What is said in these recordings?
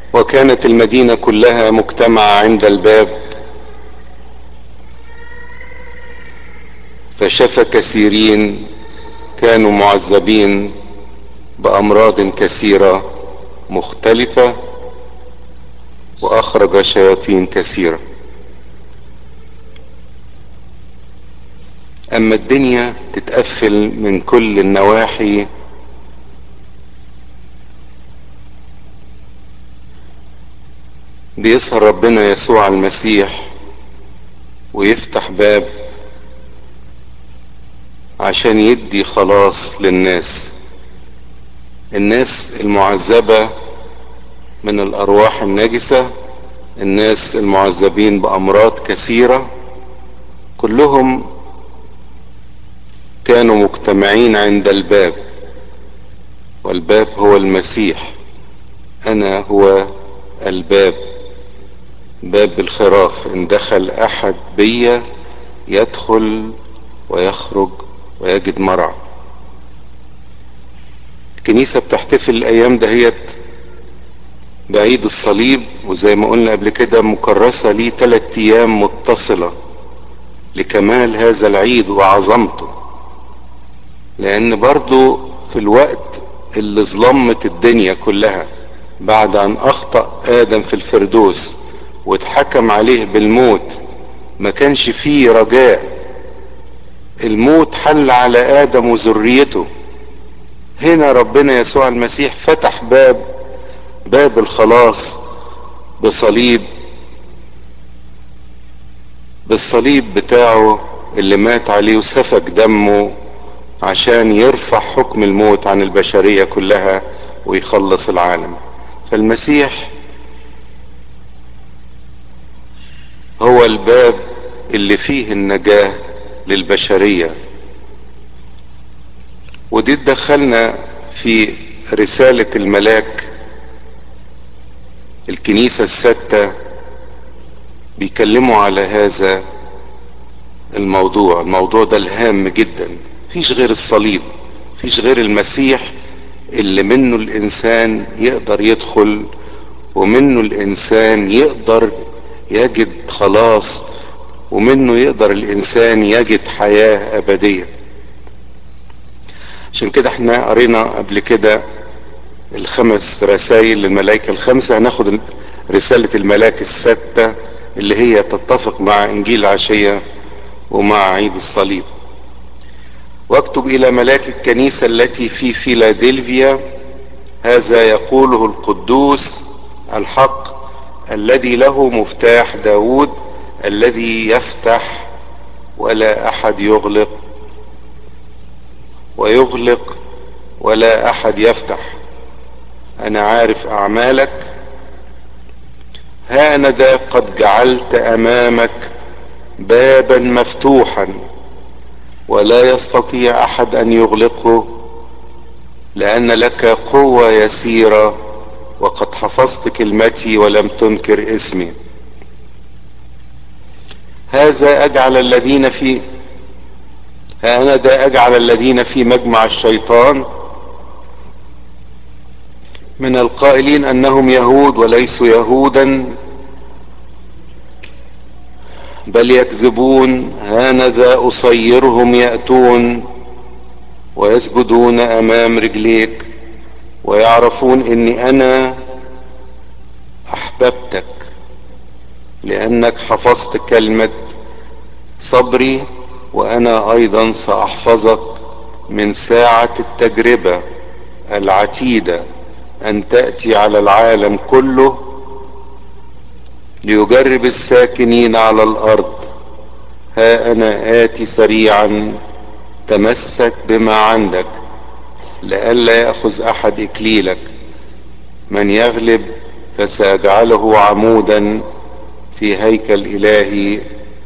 وكانت المدينة كلها مجتمعة عند الباب فشفى كثيرين كانوا معذبين بأمراض كثيرة مختلفة وأخرج شياطين كثيرة أما الدنيا تتقفل من كل النواحي بيظهر ربنا يسوع المسيح ويفتح باب عشان يدي خلاص للناس الناس المعذبة من الأرواح النجسة الناس المعذبين بأمراض كثيرة كلهم كانوا مجتمعين عند الباب والباب هو المسيح أنا هو الباب باب الخراف إن دخل أحد بي يدخل ويخرج ويجد مرعى الكنيسة بتحتفل الأيام دهيت بعيد الصليب وزي ما قلنا قبل كده مكرسة ليه ثلاث أيام متصلة لكمال هذا العيد وعظمته لأن برضو في الوقت اللي ظلمت الدنيا كلها بعد أن أخطأ آدم في الفردوس واتحكم عليه بالموت ما كانش فيه رجاء الموت حل على آدم وذريته هنا ربنا يسوع المسيح فتح باب باب الخلاص بصليب بالصليب بتاعه اللي مات عليه وسفك دمه عشان يرفع حكم الموت عن البشرية كلها ويخلص العالم فالمسيح هو الباب اللي فيه النجاة للبشرية ودي تدخلنا في رسالة الملاك الكنيسة الستة بيكلموا على هذا الموضوع الموضوع ده الهام جدا فيش غير الصليب فيش غير المسيح اللي منه الانسان يقدر يدخل ومنه الانسان يقدر يجد خلاص ومنه يقدر الانسان يجد حياة ابدية عشان كده احنا قرينا قبل كده الخمس رسائل للملائكة الخمسة هناخد رسالة الملاك الستة اللي هي تتفق مع انجيل العشية ومع عيد الصليب واكتب الى ملاك الكنيسة التي في فيلادلفيا هذا يقوله القدوس الحق الذي له مفتاح داود الذي يفتح ولا احد يغلق ويغلق ولا احد يفتح انا عارف اعمالك ها انا ذا قد جعلت امامك بابا مفتوحا ولا يستطيع احد ان يغلقه لان لك قوه يسيره وقد حفظت كلمتي ولم تنكر اسمي هذا اجعل الذين في ها انا ذا اجعل الذين في مجمع الشيطان من القائلين انهم يهود وليسوا يهودا بل يكذبون هانذا اصيرهم ياتون ويسجدون امام رجليك ويعرفون اني انا احببتك لانك حفظت كلمه صبري وانا ايضا ساحفظك من ساعه التجربه العتيده ان تاتي على العالم كله ليجرب الساكنين على الارض ها انا اتي سريعا تمسك بما عندك لئلا ياخذ احد اكليلك من يغلب فساجعله عمودا في هيكل الهي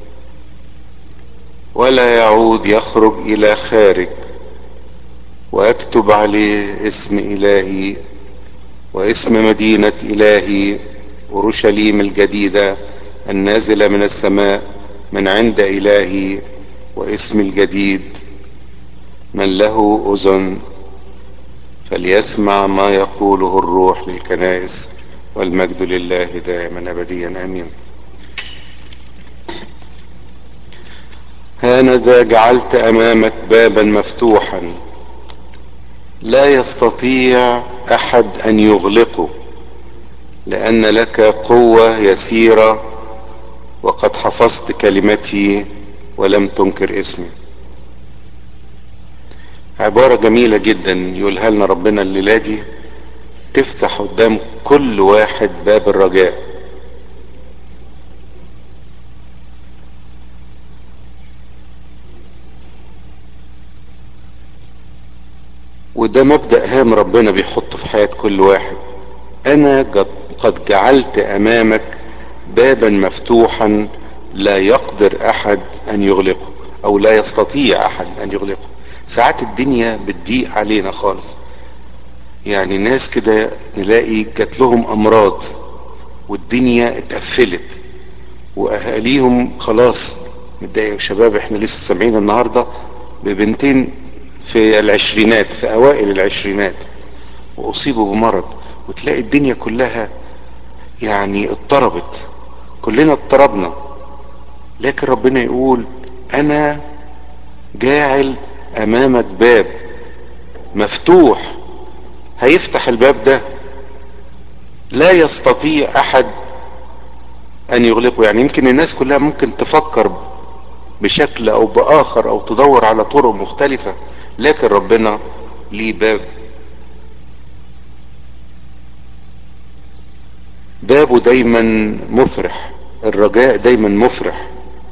ولا يعود يخرج الى خارج واكتب عليه اسم الهي واسم مدينه الهي اورشليم الجديده النازله من السماء من عند الهي واسم الجديد من له اذن فليسمع ما يقوله الروح للكنائس والمجد لله دائما ابديا امين هانذا جعلت امامك بابا مفتوحا لا يستطيع احد ان يغلقه لان لك قوه يسيره وقد حفظت كلمتي ولم تنكر اسمي عباره جميله جدا يقولها لنا ربنا الليله دي تفتح قدام كل واحد باب الرجاء وده مبدأ هام ربنا بيحطه في حياة كل واحد أنا قد جعلت أمامك بابا مفتوحا لا يقدر أحد أن يغلقه أو لا يستطيع أحد أن يغلقه ساعات الدنيا بتضيق علينا خالص يعني ناس كده نلاقي جات لهم أمراض والدنيا اتقفلت وأهاليهم خلاص متضايق شباب احنا لسه سامعين النهارده ببنتين في العشرينات في اوائل العشرينات واصيبوا بمرض وتلاقي الدنيا كلها يعني اضطربت كلنا اضطربنا لكن ربنا يقول انا جاعل امامك باب مفتوح هيفتح الباب ده لا يستطيع احد ان يغلقه يعني يمكن الناس كلها ممكن تفكر بشكل او باخر او تدور على طرق مختلفه لكن ربنا ليه باب بابه دايما مفرح الرجاء دايما مفرح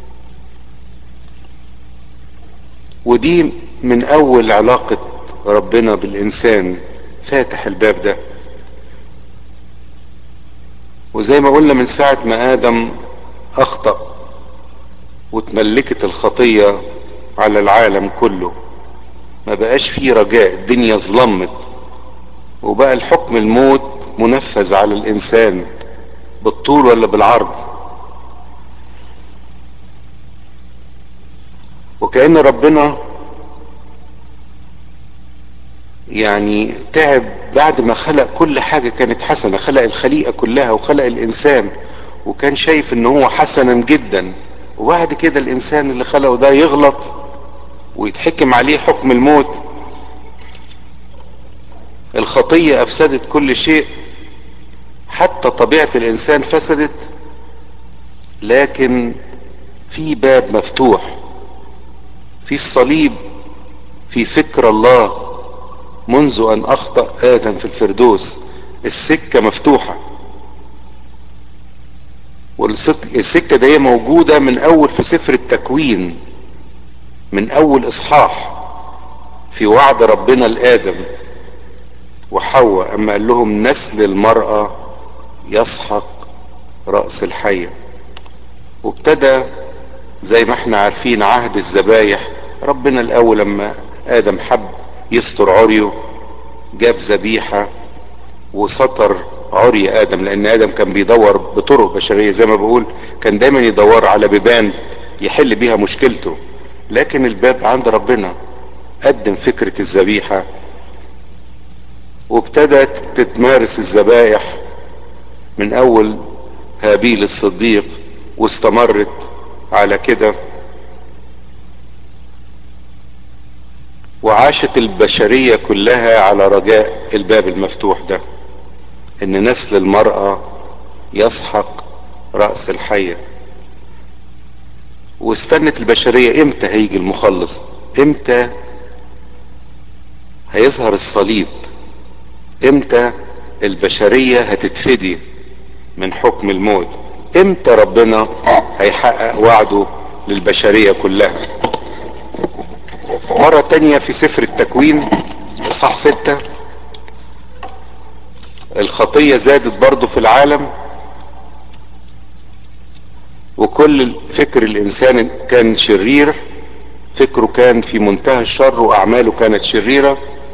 ودي من اول علاقة ربنا بالانسان فاتح الباب ده وزي ما قلنا من ساعة ما ادم اخطأ وتملكت الخطية على العالم كله ما بقاش فيه رجاء الدنيا ظلمت وبقى الحكم الموت منفذ على الانسان بالطول ولا بالعرض وكأن ربنا يعني تعب بعد ما خلق كل حاجة كانت حسنة خلق الخليقة كلها وخلق الإنسان وكان شايف إن هو حسنا جدا وبعد كده الإنسان اللي خلقه ده يغلط ويتحكم عليه حكم الموت الخطية أفسدت كل شيء حتى طبيعة الإنسان فسدت لكن في باب مفتوح في الصليب في فكر الله منذ أن أخطأ آدم في الفردوس السكة مفتوحة والسكة دي موجودة من أول في سفر التكوين من أول إصحاح في وعد ربنا لآدم وحواء أما قال لهم نسل المرأة يسحق رأس الحية وابتدى زي ما احنا عارفين عهد الذبايح ربنا الأول لما آدم حب يستر عريه جاب ذبيحة وسطر عري آدم لأن آدم كان بيدور بطرق بشرية زي ما بقول كان دايما يدور على بيبان يحل بيها مشكلته لكن الباب عند ربنا قدم فكرة الذبيحة وابتدت تتمارس الذبايح من اول هابيل الصديق واستمرت على كده وعاشت البشرية كلها على رجاء الباب المفتوح ده ان نسل المرأة يسحق رأس الحية واستنت البشرية امتى هيجي المخلص امتى هيظهر الصليب امتى البشرية هتتفدي من حكم الموت امتى ربنا هيحقق وعده للبشرية كلها مرة تانية في سفر التكوين اصحاح ستة الخطية زادت برضو في العالم وكل فكر الانسان كان شرير فكره كان في منتهى الشر واعماله كانت شريرة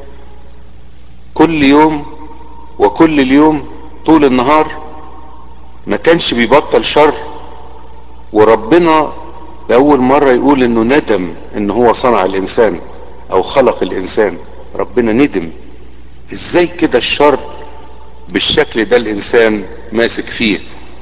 كل يوم وكل اليوم طول النهار ما كانش بيبطل شر وربنا لأول مرة يقول انه ندم ان هو صنع الانسان او خلق الانسان ربنا ندم ازاي كده الشر بالشكل ده الانسان ماسك فيه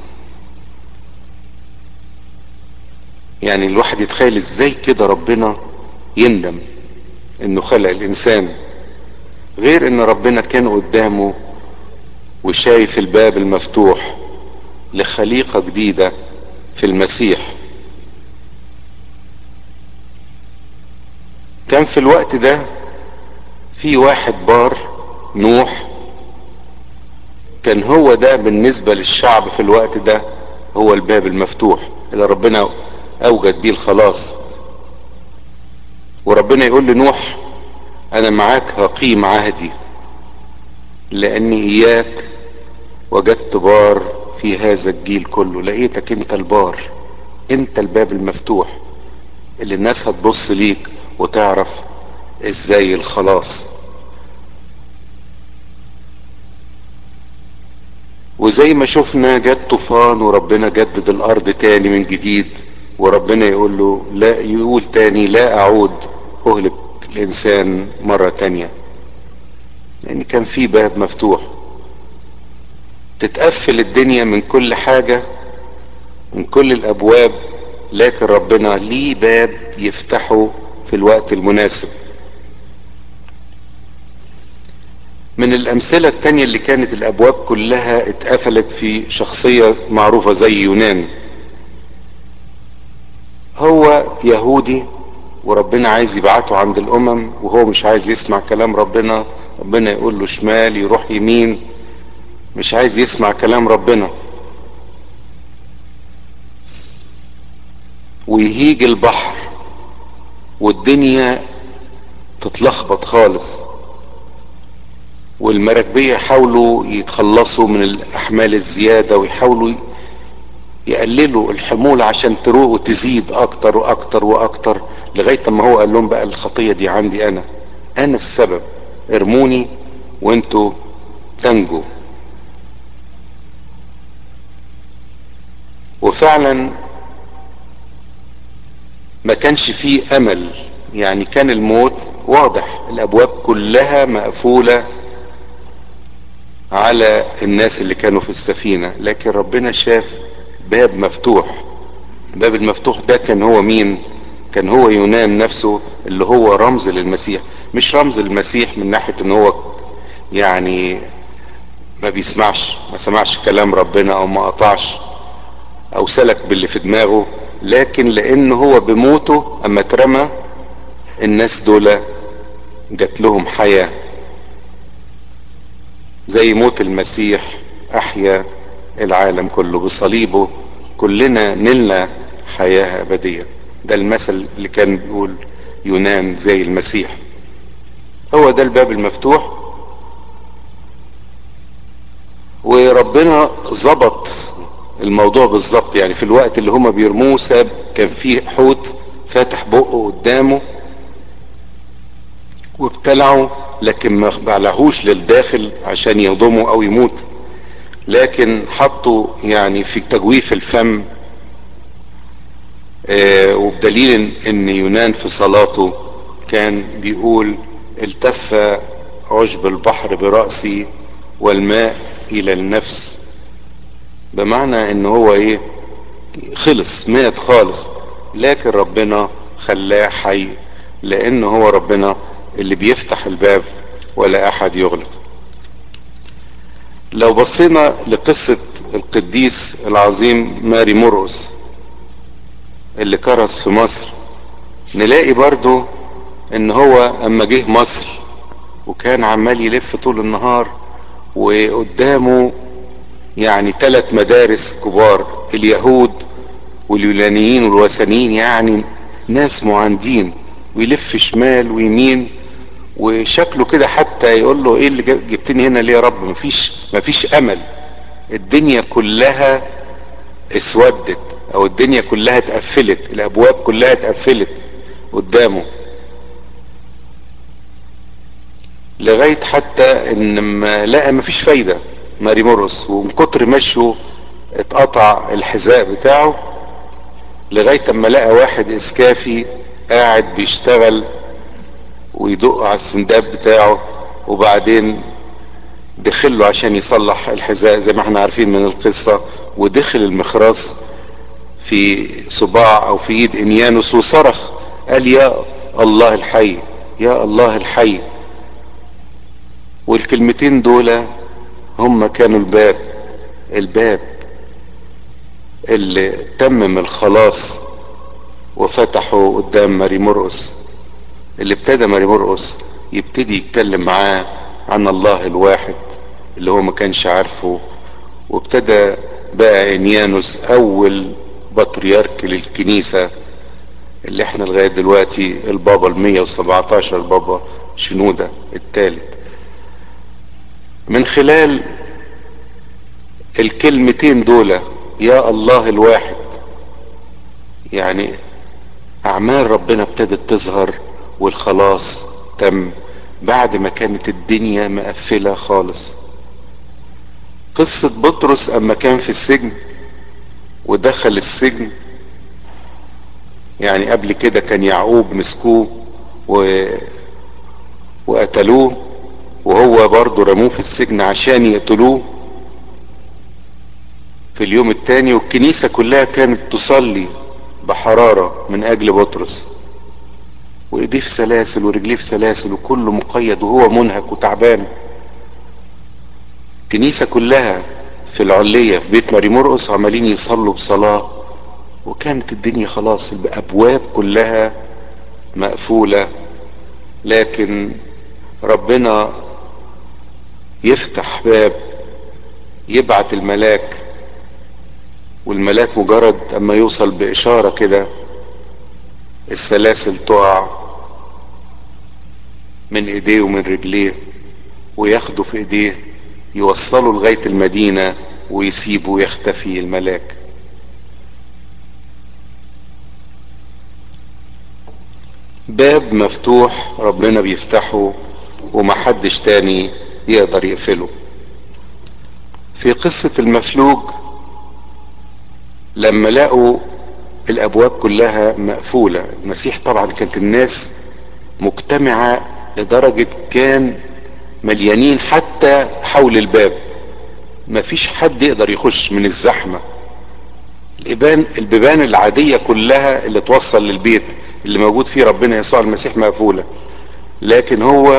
يعني الواحد يتخيل ازاي كده ربنا يندم انه خلق الانسان غير ان ربنا كان قدامه وشايف الباب المفتوح لخليقة جديدة في المسيح كان في الوقت ده في واحد بار نوح كان هو ده بالنسبة للشعب في الوقت ده هو الباب المفتوح اللي ربنا اوجد بيه الخلاص وربنا يقول لنوح انا معاك هقيم عهدي لاني اياك وجدت بار في هذا الجيل كله لقيتك انت البار انت الباب المفتوح اللي الناس هتبص ليك وتعرف ازاي الخلاص وزي ما شفنا جت طوفان وربنا جدد الارض تاني من جديد وربنا يقول له لا يقول تاني لا اعود اهلك الانسان مرة تانية لان كان في باب مفتوح تتقفل الدنيا من كل حاجة من كل الابواب لكن ربنا ليه باب يفتحه في الوقت المناسب من الامثلة التانية اللي كانت الابواب كلها اتقفلت في شخصية معروفة زي يونان هو يهودي وربنا عايز يبعته عند الامم وهو مش عايز يسمع كلام ربنا ربنا يقول له شمال يروح يمين مش عايز يسمع كلام ربنا ويهيج البحر والدنيا تتلخبط خالص والمراكبية يحاولوا يتخلصوا من الأحمال الزيادة ويحاولوا يقللوا الحمولة عشان تروق وتزيد أكتر وأكتر وأكتر لغاية ما هو قال لهم بقى الخطية دي عندي أنا أنا السبب ارموني وانتوا تنجوا وفعلا ما كانش فيه امل يعني كان الموت واضح الابواب كلها مقفولة على الناس اللي كانوا في السفينة لكن ربنا شاف باب مفتوح الباب المفتوح ده كان هو مين كان هو يونان نفسه اللي هو رمز للمسيح مش رمز للمسيح من ناحية ان هو يعني ما بيسمعش ما سمعش كلام ربنا او ما قطعش او سلك باللي في دماغه لكن لان هو بموته اما اترمى الناس دول جات لهم حياة زي موت المسيح احيا العالم كله بصليبه كلنا نلنا حياة ابدية ده المثل اللي كان بيقول يونان زي المسيح هو ده الباب المفتوح وربنا ظبط الموضوع بالظبط يعني في الوقت اللي هما بيرموه ساب كان في حوت فاتح بقه قدامه وابتلعه لكن ما بلعهوش للداخل عشان يهضمه او يموت لكن حطه يعني في تجويف الفم آه وبدليل ان يونان في صلاته كان بيقول التف عشب البحر برأسي والماء الى النفس بمعنى ان هو ايه خلص مات خالص لكن ربنا خلاه حي لان هو ربنا اللي بيفتح الباب ولا احد يغلق لو بصينا لقصة القديس العظيم ماري مرقس اللي كرس في مصر نلاقي برضو ان هو اما جه مصر وكان عمال يلف طول النهار وقدامه يعني ثلاث مدارس كبار اليهود واليونانيين والوثنيين يعني ناس معاندين ويلف شمال ويمين وشكله كده حتى يقول له ايه اللي جبتني هنا ليه يا رب مفيش مفيش امل الدنيا كلها اسودت او الدنيا كلها اتقفلت الابواب كلها اتقفلت قدامه لغاية حتى ان ما لقى مفيش فايدة ماري مرقس ومن كتر مشيه اتقطع الحذاء بتاعه لغاية اما لقى واحد اسكافي قاعد بيشتغل ويدق على السنداب بتاعه وبعدين دخل له عشان يصلح الحذاء زي ما احنا عارفين من القصة ودخل المخراس في صباع او في ايد انيانوس وصرخ قال يا الله الحي يا الله الحي والكلمتين دول هم كانوا الباب الباب اللي تمم الخلاص وفتحه قدام ماري مرقس اللي ابتدى ماري مرقس يبتدي يتكلم معاه عن الله الواحد اللي هو ما كانش عارفه وابتدى بقى انيانوس اول بطريرك للكنيسة اللي احنا لغاية دلوقتي البابا المية وسبعتاشر بابا شنودة الثالث من خلال الكلمتين دول يا الله الواحد يعني اعمال ربنا ابتدت تظهر والخلاص تم بعد ما كانت الدنيا مقفلة خالص قصة بطرس اما كان في السجن ودخل السجن يعني قبل كده كان يعقوب مسكوه و... وقتلوه وهو برضه رموه في السجن عشان يقتلوه في اليوم التاني والكنيسة كلها كانت تصلي بحرارة من اجل بطرس وايديه في سلاسل ورجليه في سلاسل وكله مقيد وهو منهك وتعبان الكنيسة كلها في العلية في بيت ماري مرقس عمالين يصلوا بصلاة وكانت الدنيا خلاص الابواب كلها مقفولة لكن ربنا يفتح باب يبعت الملاك والملاك مجرد اما يوصل باشارة كده السلاسل تقع من ايديه ومن رجليه وياخده في ايديه يوصله لغاية المدينة ويسيبه ويختفي الملاك باب مفتوح ربنا بيفتحه ومحدش تاني يقدر يقفله في قصة المفلوج لما لقوا الابواب كلها مقفولة المسيح طبعا كانت الناس مجتمعة لدرجة كان مليانين حتى حول الباب مفيش حد يقدر يخش من الزحمة البيبان البيبان العادية كلها اللي توصل للبيت اللي موجود فيه ربنا يسوع المسيح مقفولة لكن هو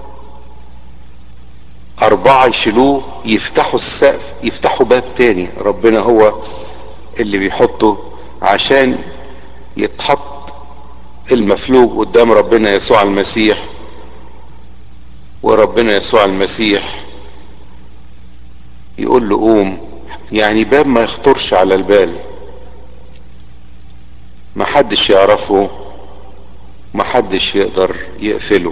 أربعة يشيلوه يفتحوا السقف يفتحوا باب تاني ربنا هو اللي بيحطه عشان يتحط المفلوج قدام ربنا يسوع المسيح وربنا يسوع المسيح يقول له قوم يعني باب ما يخطرش على البال ما حدش يعرفه ما حدش يقدر يقفله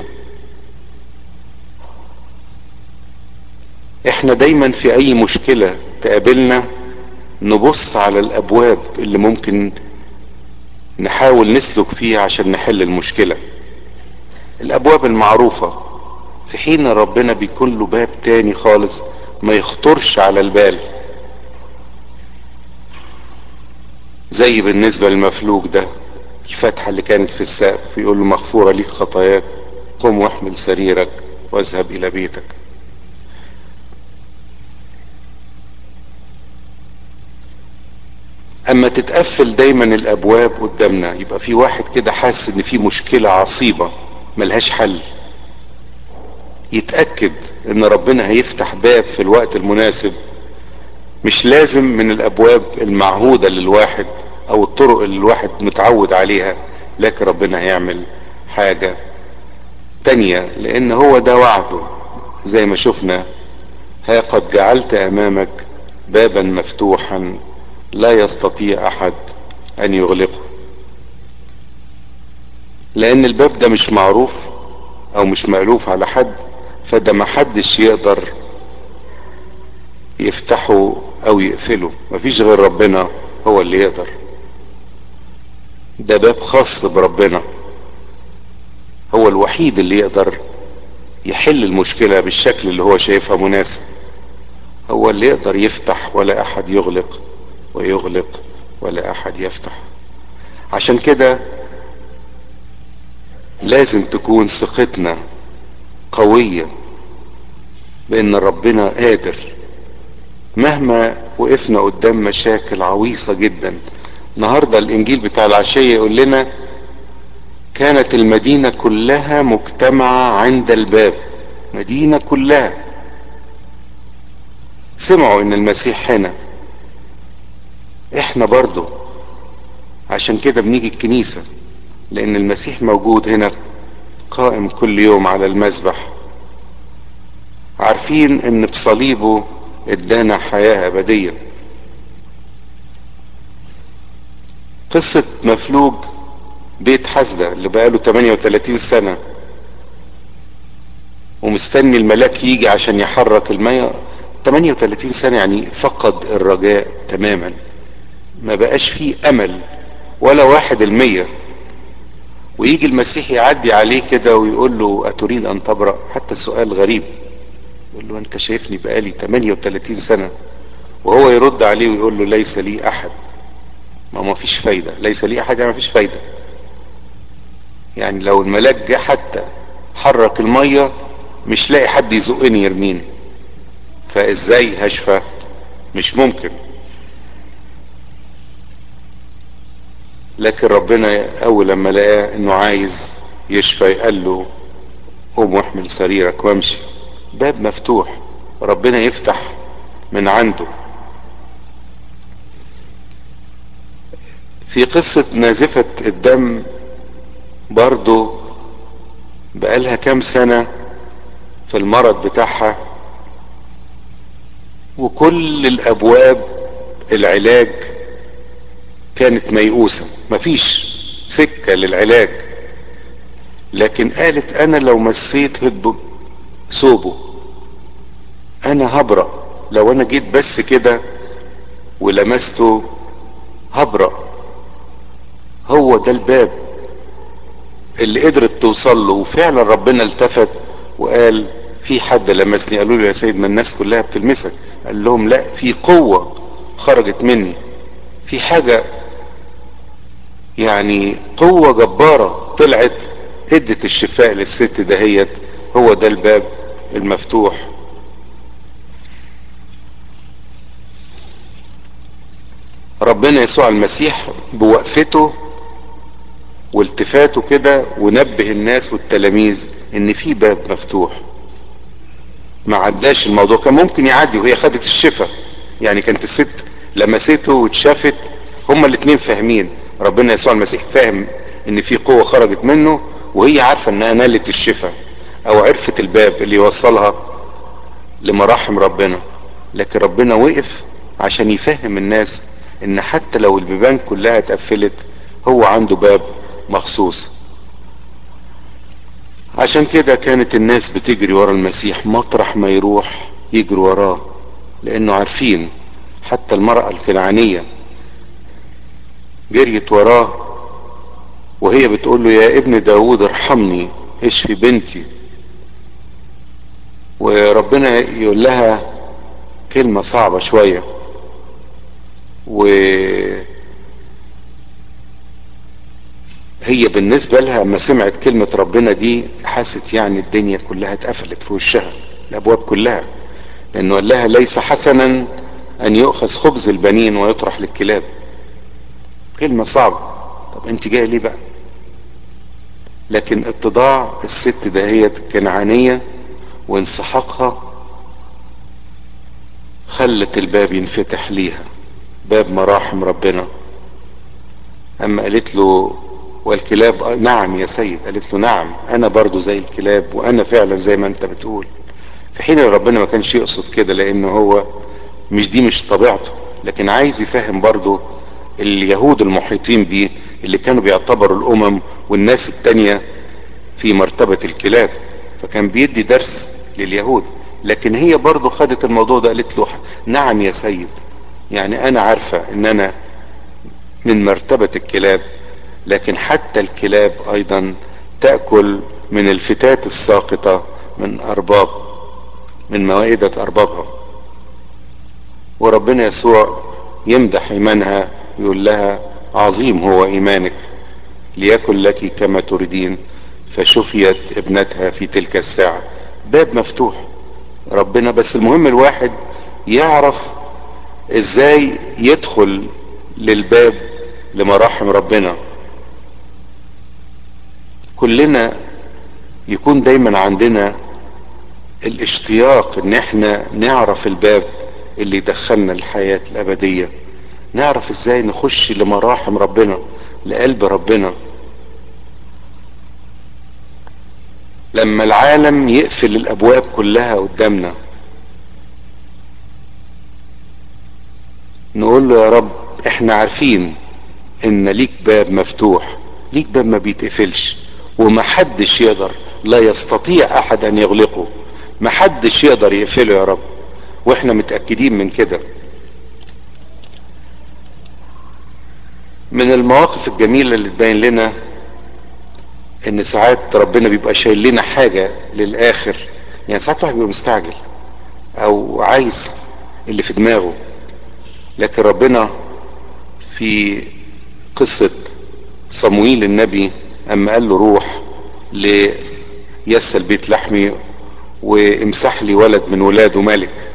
احنا دايما في اي مشكلة تقابلنا نبص على الابواب اللي ممكن نحاول نسلك فيها عشان نحل المشكلة الابواب المعروفة في حين ربنا بيكون له باب تاني خالص ما يخطرش على البال زي بالنسبة للمفلوج ده الفتحة اللي كانت في السقف يقول له مغفورة ليك خطاياك قم واحمل سريرك واذهب الى بيتك اما تتقفل دايما الابواب قدامنا يبقى في واحد كده حاسس ان في مشكلة عصيبة ملهاش حل يتأكد ان ربنا هيفتح باب في الوقت المناسب مش لازم من الابواب المعهودة للواحد او الطرق اللي الواحد متعود عليها لكن ربنا هيعمل حاجة تانية لان هو ده وعده زي ما شفنا ها قد جعلت امامك بابا مفتوحا لا يستطيع احد ان يغلقه لان الباب ده مش معروف او مش مألوف على حد فده محدش يقدر يفتحه او يقفله مفيش غير ربنا هو اللي يقدر ده باب خاص بربنا هو الوحيد اللي يقدر يحل المشكلة بالشكل اللي هو شايفها مناسب هو اللي يقدر يفتح ولا احد يغلق ويغلق ولا احد يفتح عشان كده لازم تكون ثقتنا قوية بان ربنا قادر مهما وقفنا قدام مشاكل عويصة جدا النهاردة الانجيل بتاع العشية يقول لنا كانت المدينة كلها مجتمعة عند الباب مدينة كلها سمعوا ان المسيح هنا احنا برضو عشان كده بنيجي الكنيسة لان المسيح موجود هنا قائم كل يوم على المذبح عارفين ان بصليبه ادانا حياة ابدية قصة مفلوج بيت حسدة اللي بقاله 38 سنة ومستني الملاك يجي عشان يحرك المية 38 سنة يعني فقد الرجاء تماما ما بقاش فيه امل ولا واحد المية ويجي المسيح يعدي عليه كده ويقول له اتريد ان تبرأ حتى سؤال غريب يقول له انت شايفني بقالي 38 سنة وهو يرد عليه ويقول له ليس لي احد ما ما فيش فايدة ليس لي احد يعني ما فيش فايدة يعني لو الملاك جه حتى حرك المية مش لاقي حد يزقني يرميني فازاي هشفى مش ممكن لكن ربنا اول لما لقاه انه عايز يشفى قال له قوم واحمل سريرك وامشي باب مفتوح ربنا يفتح من عنده في قصة نازفة الدم برضو بقالها كام سنة في المرض بتاعها وكل الابواب العلاج كانت ميؤوسة مفيش سكة للعلاج لكن قالت انا لو مسيت هدب ثوبه انا هبرأ لو انا جيت بس كده ولمسته هبرأ هو ده الباب اللي قدرت توصل له وفعلا ربنا التفت وقال في حد لمسني قالوا له يا سيد ما الناس كلها بتلمسك قال لهم لا في قوة خرجت مني في حاجة يعني قوة جبارة طلعت ادت الشفاء للست دهيت هو ده الباب المفتوح ربنا يسوع المسيح بوقفته والتفاته كده ونبه الناس والتلاميذ ان في باب مفتوح ما عداش الموضوع كان ممكن يعدي وهي خدت الشفاء يعني كانت الست لمسته واتشافت هما الاتنين فاهمين ربنا يسوع المسيح فاهم ان في قوة خرجت منه وهي عارفة انها نالت الشفاء او عرفت الباب اللي يوصلها لمراحم ربنا لكن ربنا وقف عشان يفهم الناس ان حتى لو البيبان كلها اتقفلت هو عنده باب مخصوص عشان كده كانت الناس بتجري ورا المسيح مطرح ما يروح يجروا وراه لانه عارفين حتى المرأة الكنعانية جريت وراه وهي بتقول له يا ابن داود ارحمني اشفي بنتي وربنا يقول لها كلمة صعبة شوية و هي بالنسبة لها لما سمعت كلمة ربنا دي حست يعني الدنيا كلها اتقفلت في وشها الابواب كلها لانه قال لها ليس حسنا ان يؤخذ خبز البنين ويطرح للكلاب كلمة صعبة طب انت جاية ليه بقى لكن اتضاع الست دهيت كنعانية وانسحاقها خلت الباب ينفتح ليها باب مراحم ربنا اما قالت له والكلاب نعم يا سيد قالت له نعم انا برضو زي الكلاب وانا فعلا زي ما انت بتقول في حين ان ربنا ما كانش يقصد كده لانه هو مش دي مش طبيعته لكن عايز يفهم برضو اليهود المحيطين بيه اللي كانوا بيعتبروا الامم والناس التانية في مرتبة الكلاب فكان بيدي درس لليهود لكن هي برضو خدت الموضوع ده قالت له نعم يا سيد يعني انا عارفة ان انا من مرتبة الكلاب لكن حتى الكلاب ايضا تأكل من الفتات الساقطة من ارباب من موائدة اربابها وربنا يسوع يمدح ايمانها يقول لها عظيم هو ايمانك ليكن لك كما تريدين فشفيت ابنتها في تلك الساعة باب مفتوح ربنا بس المهم الواحد يعرف ازاي يدخل للباب لمراحم ربنا كلنا يكون دايما عندنا الاشتياق ان احنا نعرف الباب اللي يدخلنا الحياة الابدية نعرف ازاي نخش لمراحم ربنا لقلب ربنا لما العالم يقفل الابواب كلها قدامنا نقول له يا رب احنا عارفين ان ليك باب مفتوح ليك باب ما بيتقفلش ومحدش يقدر لا يستطيع احد ان يغلقه محدش يقدر يقفله يا رب واحنا متأكدين من كده من المواقف الجميلة اللي تبين لنا ان ساعات ربنا بيبقى شايل لنا حاجة للاخر يعني ساعات الواحد بيبقى مستعجل او عايز اللي في دماغه لكن ربنا في قصة صمويل النبي اما قال له روح ليسى البيت لحمي وامسح لي ولد من ولاده ملك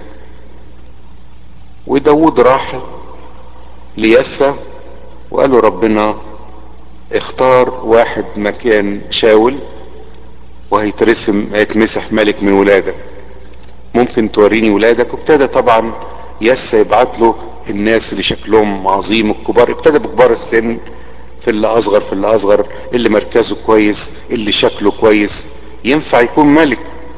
وداود راح ليسى وقال له ربنا اختار واحد مكان شاول وهيترسم هيتمسح ملك من ولادك ممكن توريني ولادك وابتدى طبعا يسا يبعت له الناس اللي شكلهم عظيم الكبار ابتدى بكبار السن في اللي اصغر في اللي اصغر اللي مركزه كويس اللي شكله كويس ينفع يكون ملك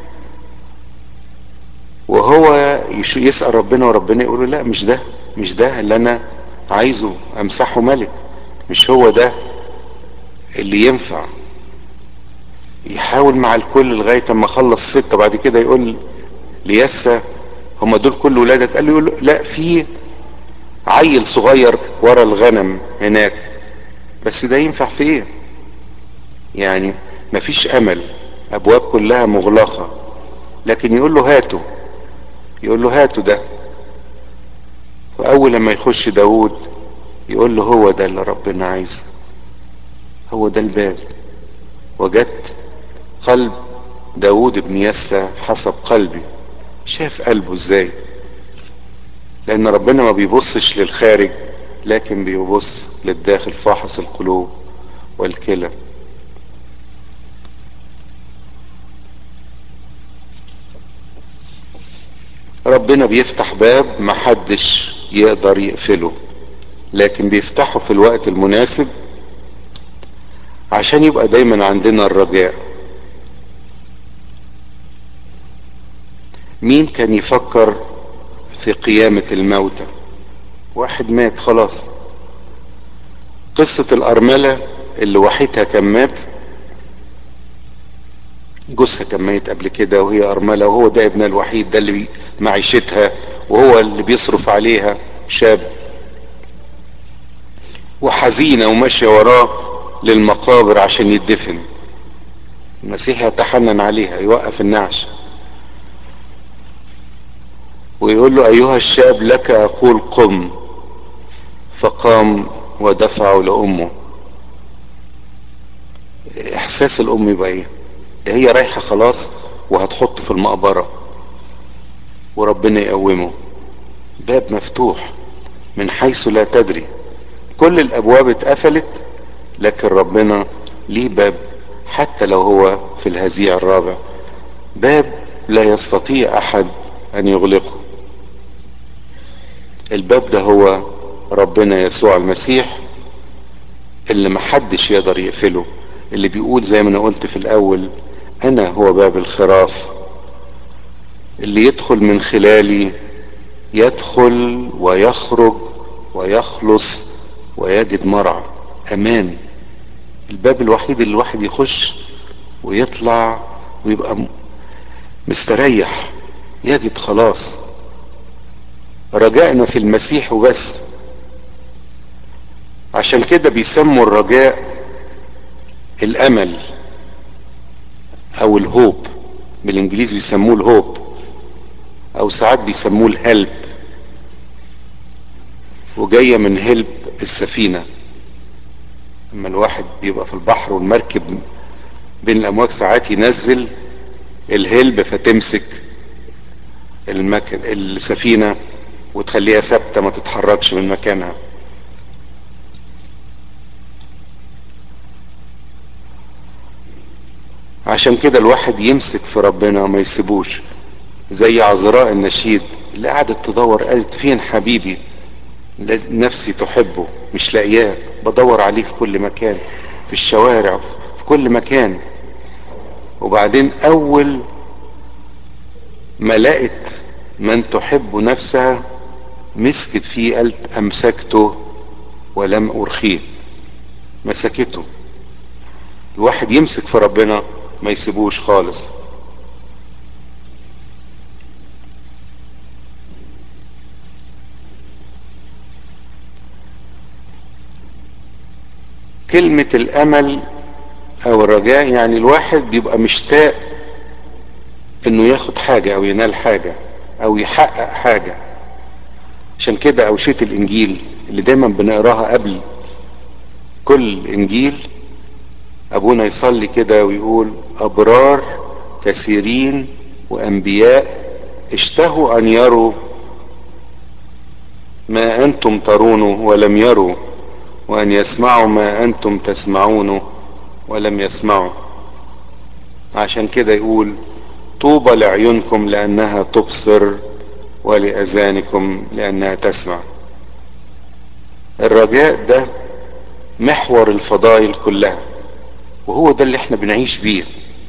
وهو يسأل ربنا وربنا يقول له لا مش ده مش ده اللي انا عايزه امسحه ملك مش هو ده اللي ينفع يحاول مع الكل لغاية اما خلص ستة بعد كده يقول ليسا هما دول كل ولادك قال له يقول لا في عيل صغير ورا الغنم هناك بس ده ينفع في ايه يعني مفيش امل ابواب كلها مغلقة لكن يقول له هاته يقول له هاته ده واول لما يخش داود يقول له هو ده اللي ربنا عايزه هو ده الباب وجدت قلب داود بن يسى حسب قلبي شاف قلبه ازاي لان ربنا ما بيبصش للخارج لكن بيبص للداخل فاحص القلوب والكلى ربنا بيفتح باب محدش يقدر يقفله لكن بيفتحه في الوقت المناسب عشان يبقى دايما عندنا الرجاء مين كان يفكر في قيامة الموتى واحد مات خلاص قصة الأرملة اللي وحيدها كان مات جثة كان ميت قبل كده وهي أرملة وهو ده ابنها الوحيد ده اللي معيشتها وهو اللي بيصرف عليها شاب وحزينة وماشية وراه للمقابر عشان يدفن المسيح يتحنن عليها يوقف النعش ويقول له ايها الشاب لك اقول قم فقام ودفعه لامه احساس الام يبقى ايه هي رايحه خلاص وهتحطه في المقبره وربنا يقومه باب مفتوح من حيث لا تدري كل الابواب اتقفلت لكن ربنا ليه باب حتى لو هو في الهزيع الرابع باب لا يستطيع احد ان يغلقه الباب ده هو ربنا يسوع المسيح اللي محدش يقدر يقفله اللي بيقول زي ما انا قلت في الاول انا هو باب الخراف اللي يدخل من خلالي يدخل ويخرج ويخلص ويجد مرعى امان الباب الوحيد اللي الواحد يخش ويطلع ويبقى مستريح يجد خلاص رجائنا في المسيح وبس عشان كده بيسموا الرجاء الامل او الهوب بالانجليزي بيسموه الهوب او ساعات بيسموه الهلب وجايه من هلب السفينه لما الواحد بيبقى في البحر والمركب بين الامواج ساعات ينزل الهلب فتمسك المك... السفينة وتخليها ثابتة ما تتحركش من مكانها عشان كده الواحد يمسك في ربنا وما يسيبوش زي عذراء النشيد اللي قعدت تدور قالت فين حبيبي نفسي تحبه مش لاقياه بدور عليه في كل مكان في الشوارع في كل مكان وبعدين اول ما لقت من تحب نفسها مسكت فيه قالت امسكته ولم ارخيه مسكته الواحد يمسك في ربنا ما يسيبوش خالص كلمة الامل او الرجاء يعني الواحد بيبقى مشتاق انه ياخد حاجة او ينال حاجة او يحقق حاجة عشان كده اوشية الانجيل اللي دايما بنقراها قبل كل انجيل ابونا يصلي كده ويقول ابرار كثيرين وانبياء اشتهوا ان يروا ما انتم ترونه ولم يروا وان يسمعوا ما انتم تسمعونه ولم يسمعوا عشان كده يقول طوبى لعيونكم لانها تبصر ولاذانكم لانها تسمع الرجاء ده محور الفضائل كلها وهو ده اللي احنا بنعيش بيه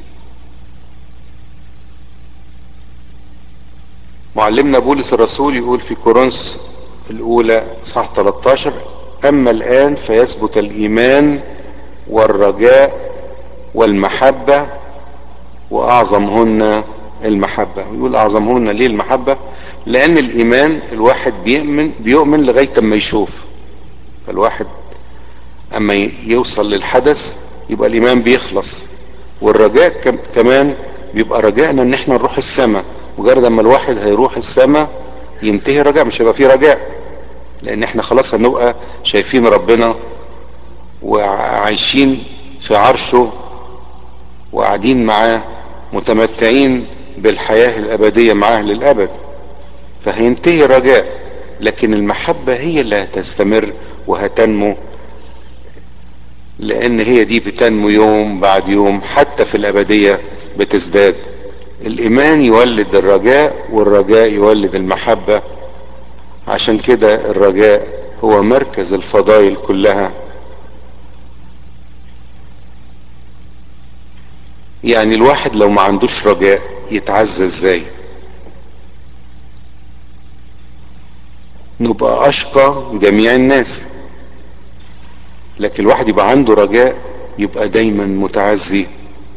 معلمنا بولس الرسول يقول في كورنثوس الاولى صح 13 اما الان فيثبت الايمان والرجاء والمحبة واعظمهن المحبة يقول اعظمهن ليه المحبة لان الايمان الواحد بيؤمن بيؤمن لغاية ما يشوف فالواحد اما يوصل للحدث يبقى الايمان بيخلص والرجاء كمان بيبقى رجائنا ان احنا نروح السماء مجرد اما الواحد هيروح السماء ينتهي الرجاء مش هيبقى فيه رجاء لان احنا خلاص هنبقى شايفين ربنا وعايشين في عرشه وقاعدين معاه متمتعين بالحياة الابدية معاه للابد فهينتهي الرجاء لكن المحبة هي اللي هتستمر وهتنمو لان هي دي بتنمو يوم بعد يوم حتى في الابدية بتزداد الايمان يولد الرجاء والرجاء يولد المحبة عشان كده الرجاء هو مركز الفضائل كلها يعني الواحد لو ما عندوش رجاء يتعزى ازاي نبقى اشقى جميع الناس لكن الواحد يبقى عنده رجاء يبقى دايما متعزي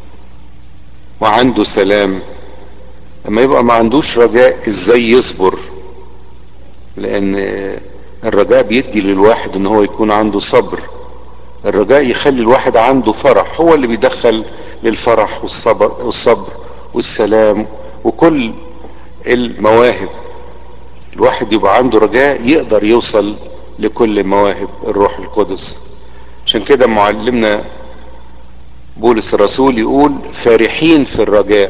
وعنده سلام اما يبقى ما عندوش رجاء ازاي يصبر لان الرجاء بيدي للواحد ان هو يكون عنده صبر الرجاء يخلي الواحد عنده فرح هو اللي بيدخل للفرح والصبر والصبر والسلام وكل المواهب الواحد يبقى عنده رجاء يقدر يوصل لكل مواهب الروح القدس عشان كده معلمنا بولس الرسول يقول فرحين في الرجاء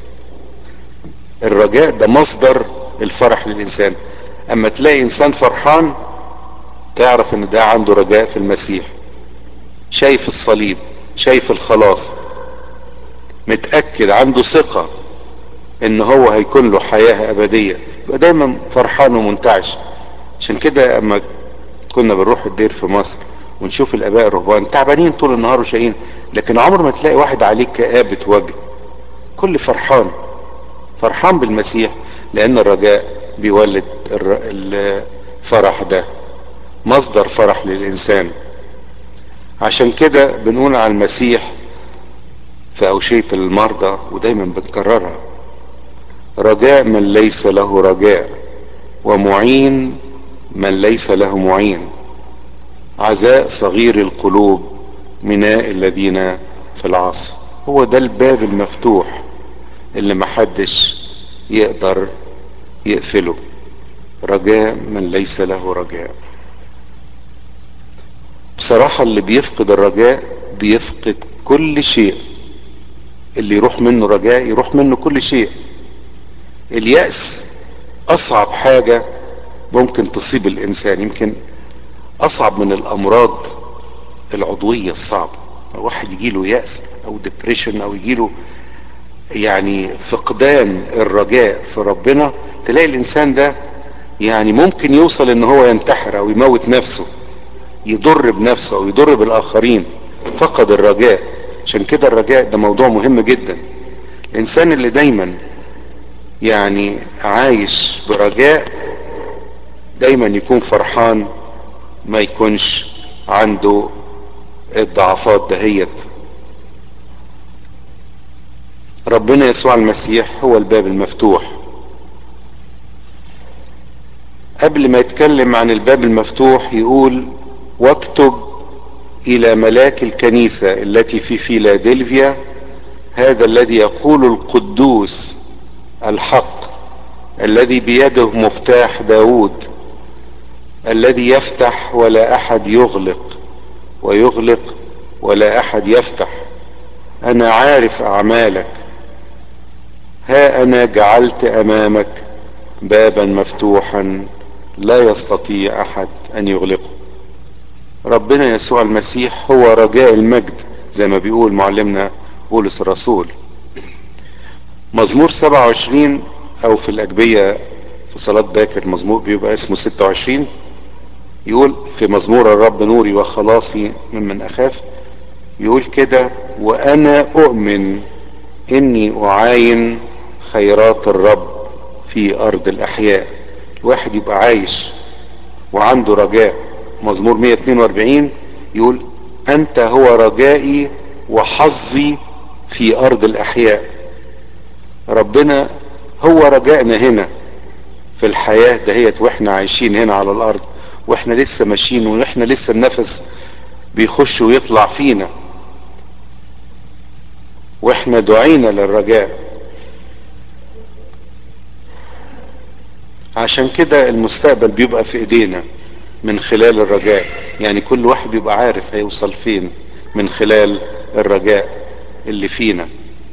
الرجاء ده مصدر الفرح للانسان اما تلاقي انسان فرحان تعرف ان ده عنده رجاء في المسيح شايف الصليب شايف الخلاص متأكد عنده ثقة ان هو هيكون له حياة ابدية يبقى دايما فرحان ومنتعش عشان كده اما كنا بنروح الدير في مصر ونشوف الاباء الرهبان تعبانين طول النهار وشايين لكن عمر ما تلاقي واحد عليه كآبة وجه كل فرحان فرحان بالمسيح لان الرجاء بيولد الفرح ده مصدر فرح للانسان عشان كده بنقول على المسيح في أوشية المرضى ودايما بنكررها رجاء من ليس له رجاء ومعين من ليس له معين عزاء صغير القلوب مناء الذين في العصر هو ده الباب المفتوح اللي محدش يقدر يقفله رجاء من ليس له رجاء بصراحة اللي بيفقد الرجاء بيفقد كل شيء اللي يروح منه رجاء يروح منه كل شيء اليأس اصعب حاجة ممكن تصيب الانسان يمكن اصعب من الامراض العضوية الصعبة واحد يجيله يأس او ديبريشن او يجيله يعني فقدان الرجاء في ربنا تلاقي الانسان ده يعني ممكن يوصل ان هو ينتحر او يموت نفسه يضر بنفسه او يضر بالاخرين فقد الرجاء عشان كده الرجاء ده موضوع مهم جدا الانسان اللي دايما يعني عايش برجاء دايما يكون فرحان ما يكونش عنده الضعفات دهيت ربنا يسوع المسيح هو الباب المفتوح قبل ما يتكلم عن الباب المفتوح يقول واكتب الى ملاك الكنيسة التي في فيلادلفيا هذا الذي يقول القدوس الحق الذي بيده مفتاح داود الذي يفتح ولا احد يغلق ويغلق ولا احد يفتح انا عارف اعمالك ها انا جعلت امامك بابا مفتوحا لا يستطيع احد ان يغلقه ربنا يسوع المسيح هو رجاء المجد زي ما بيقول معلمنا بولس الرسول مزمور 27 او في الاجبية في صلاة باكر مزمور بيبقى اسمه 26 يقول في مزمور الرب نوري وخلاصي ممن اخاف يقول كده وانا اؤمن اني اعاين خيرات الرب في ارض الاحياء الواحد يبقى عايش وعنده رجاء مزمور 142 يقول انت هو رجائي وحظي في ارض الاحياء ربنا هو رجائنا هنا في الحياة دهيت واحنا عايشين هنا على الارض واحنا لسه ماشيين واحنا لسه النفس بيخش ويطلع فينا واحنا دعينا للرجاء عشان كده المستقبل بيبقى في ايدينا من خلال الرجاء يعني كل واحد بيبقى عارف هيوصل فين من خلال الرجاء اللي فينا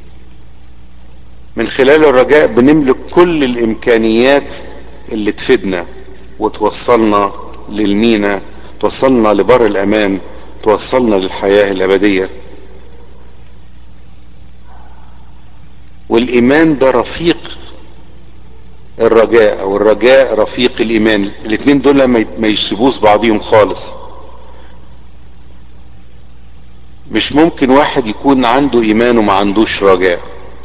من خلال الرجاء بنملك كل الامكانيات اللي تفيدنا وتوصلنا للمينا توصلنا لبر الامان توصلنا للحياة الابدية والايمان ده رفيق الرجاء او الرجاء رفيق الايمان الاثنين دول ما يشبوش بعضهم خالص مش ممكن واحد يكون عنده ايمان وما عندوش رجاء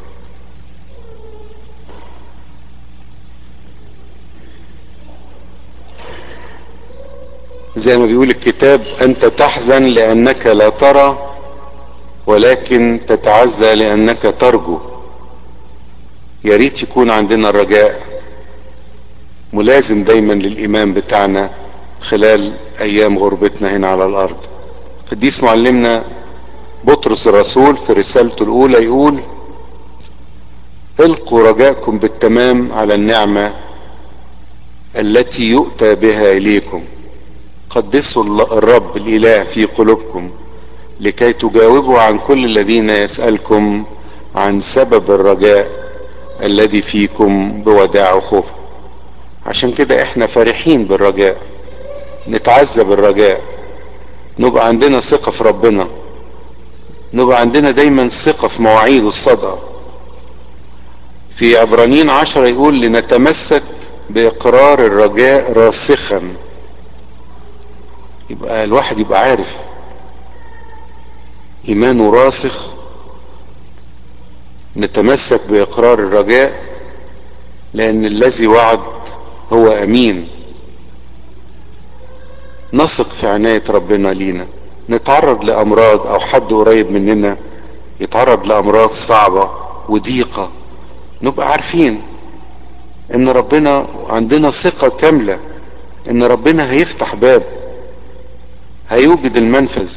زي ما بيقول الكتاب انت تحزن لانك لا ترى ولكن تتعزى لانك ترجو يا ريت يكون عندنا الرجاء ملازم دايما للايمان بتاعنا خلال ايام غربتنا هنا على الارض قديس معلمنا بطرس الرسول في رسالته الاولى يقول القوا رجاءكم بالتمام على النعمة التي يؤتى بها اليكم قدسوا الرب الاله في قلوبكم لكي تجاوبوا عن كل الذين يسألكم عن سبب الرجاء الذي فيكم بوداع وخوف عشان كده احنا فرحين بالرجاء نتعزى بالرجاء نبقى عندنا ثقة في ربنا نبقى عندنا دايما ثقة في مواعيده الصادقة في عبرانيين عشرة يقول لنتمسك بإقرار الرجاء راسخا يبقى الواحد يبقى عارف إيمانه راسخ نتمسك بإقرار الرجاء لأن الذي وعد هو أمين نثق في عناية ربنا لينا نتعرض لأمراض أو حد قريب مننا يتعرض لأمراض صعبة وضيقة نبقى عارفين إن ربنا عندنا ثقة كاملة إن ربنا هيفتح باب هيوجد المنفذ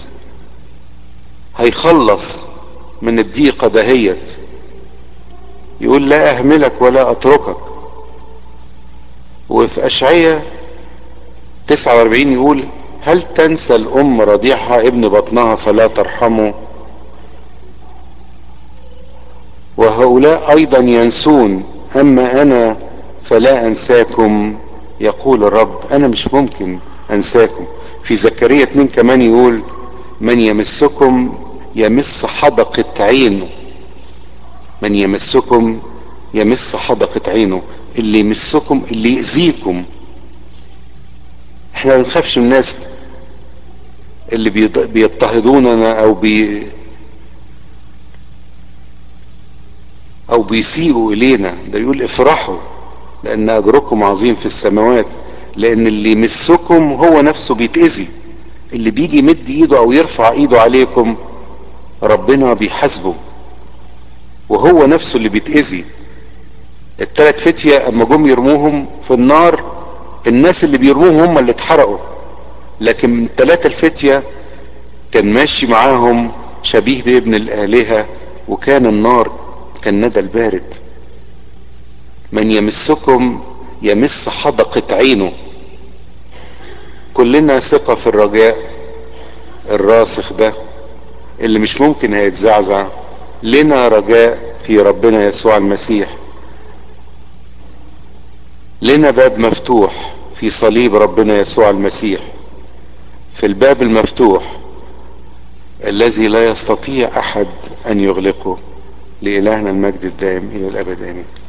هيخلص من الضيقة دهيت يقول لا أهملك ولا أتركك وفي أشعية 49 يقول هل تنسى الأم رضيعها ابن بطنها فلا ترحمه وهؤلاء أيضا ينسون أما أنا فلا انساكم يقول الرب انا مش ممكن انساكم في زكريا اتنين كمان يقول من يمسكم يمس حدقة عينه من يمسكم يمس حدقة عينه اللي يمسكم اللي يأذيكم احنا ما بنخافش من الناس اللي بيضطهدوننا او بي او بيسيئوا الينا ده يقول افرحوا لان اجركم عظيم في السماوات لان اللي يمسكم هو نفسه بيتأذي اللي بيجي يمد ايده او يرفع ايده عليكم ربنا بيحاسبه وهو نفسه اللي بيتأذي التلات فتية اما جم يرموهم في النار الناس اللي بيرموهم هم اللي اتحرقوا لكن التلاتة الفتية كان ماشي معاهم شبيه بابن الآلهة وكان النار كالندى البارد من يمسكم يمس حدقة عينه كلنا ثقة في الرجاء الراسخ ده اللي مش ممكن هيتزعزع لنا رجاء في ربنا يسوع المسيح لنا باب مفتوح في صليب ربنا يسوع المسيح في الباب المفتوح الذي لا يستطيع احد ان يغلقه لالهنا المجد الدائم الى الابد امين